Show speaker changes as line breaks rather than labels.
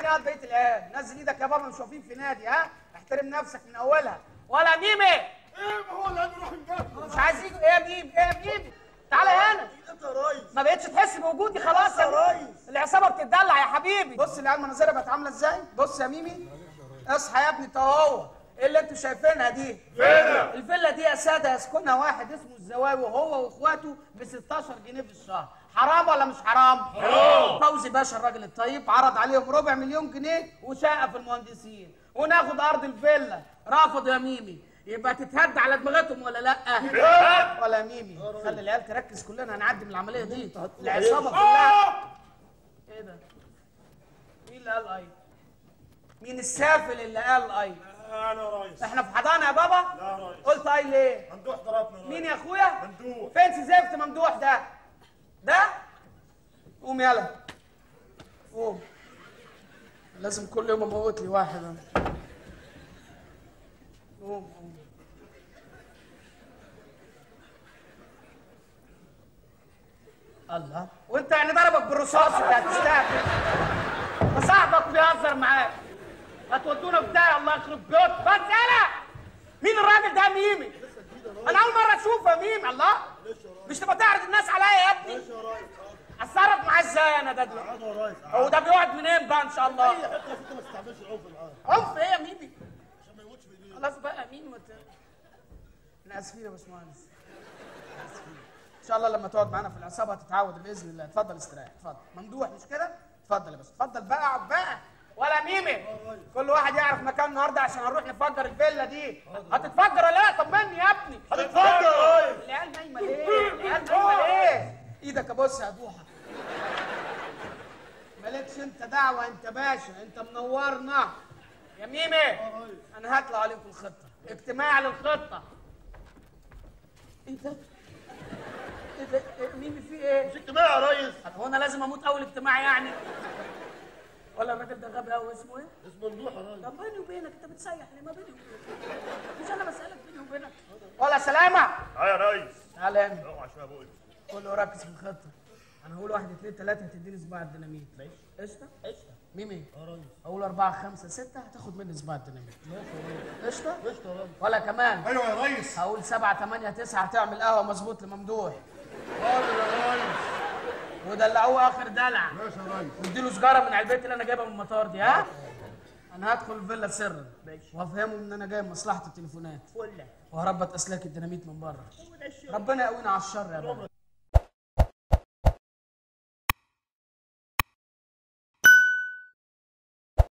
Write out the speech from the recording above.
فين يا بيت العيال نزل ايدك يا بابا مش واقفين في نادي ها احترم نفسك من اولها ولا ميمي
ايه ما هو اللي هنروح نجيب
مش عايز يجي ايه يا ميمي ايه يا ميمي تعالى هنا
انت يا ريس
ما بقتش تحس بوجودي خلاص يا
يا
ميمي.
ريس.
العصابه بتتدلع يا حبيبي بص العيال مناظرها بقت عامله ازاي بص يا ميمي اصحى يا ابني انت وهو ايه اللي انتوا شايفينها دي
فينا
الفيلا دي يا ساده يسكنها واحد اسمه الزواوي وهو واخواته ب 16 جنيه في الشهر حرام ولا مش حرام؟ حرام فوزي باشا الراجل الطيب عرض عليهم ربع مليون جنيه وشقه في المهندسين وناخد ارض الفيلا رفضوا يا ميمي يبقى تتهد على دماغتهم ولا لا؟ ولا يا ميمي خلي العيال تركز كلنا هنعدي من العمليه دي العصابه كلها ايه ده؟ مين اللي قال اي؟ مين السافل اللي قال اي؟
انا يا ريس
احنا في حضانه يا بابا؟
لا يا ريس
قلت اي ليه؟
ممدوح ضربنا يا ريس
مين يا اخويا؟
ممدوح
فين سي زفت ممدوح ده؟ ده؟ قوم يلا قوم لازم كل يوم اموت لي واحد أنا. قوم قوم الله وانت يعني ضربك بالرصاص ولا هتستهبل ده صاحبك بيهزر معاك هتودونا في داهيه الله يخرب بيوتك بس يلا مين الراجل ده ميمي انا اول مره اشوفه يا ميمي الله مش تبقى تعرض الناس عليا يا ابني
يا ريس
اتصرف معاه ازاي انا ده دلوقتي
عاد يا ريس
هو ده بيقعد منين بقى ان شاء الله
اي حته فيك ما تستعملش العنف معاه
عنف ايه يا ميمي
عشان ما يموتش في ايديه
خلاص بقى مين وت... احنا اسفين يا باشمهندس آسفين. ان شاء الله لما تقعد معانا في العصابه هتتعود باذن الله اتفضل استريح اتفضل ممدوح مش كده اتفضل يا باشا اتفضل بقى اقعد بقى ولا ميمي كل واحد يعرف مكان النهارده عشان هنروح نفجر الفيلا دي هتتفجر ولا لا طمني يا ابني
هتتفجر يا ريس
العيال نايمه ليه العيال نايمه ليه ايدك يا بص يا دوحه مالكش انت دعوه انت باشا انت منورنا يا ميمي انا هطلع عليكم الخطه اجتماع للخطه ايه ده ايه ده إيه ميمي في ايه
مش اجتماع يا ريس
هو انا لازم اموت اول اجتماع يعني ولا الراجل ده غبي قوي اسمه ايه
اسمه ممدوح يا ريس
طب بيني وبينك انت بتسيح ليه ما بيني وبينك مش انا بسالك بيني وبينك ولا سلامه
اه يا ريس
تعالى هنا
اوعى شويه بقول
كله ركز في الخطه انا هقول واحد اثنين ثلاثه هتديني صباع الديناميت ماشي قشطه قشطه ميمي
يا ريس
اقول اربعه خمسه سته هتاخد مني صباع الديناميت
ماشي يا ريس
قشطه
قشطه يا ريس
ولا كمان
ايوه يا ريس
هقول سبعه ثمانيه تسعه هتعمل قهوه مظبوط لممدوح
حاضر يا ريس
ودلعوه اخر دلع
ماشي يا ريس
واديله سجاره من علبتي اللي انا جايبها من المطار دي ها انا هدخل الفيلا سرا وافهمهم ان انا جاي مصلحه التليفونات وهربط اسلاك الديناميت من بره ربنا يقوينا على الشر يا بابا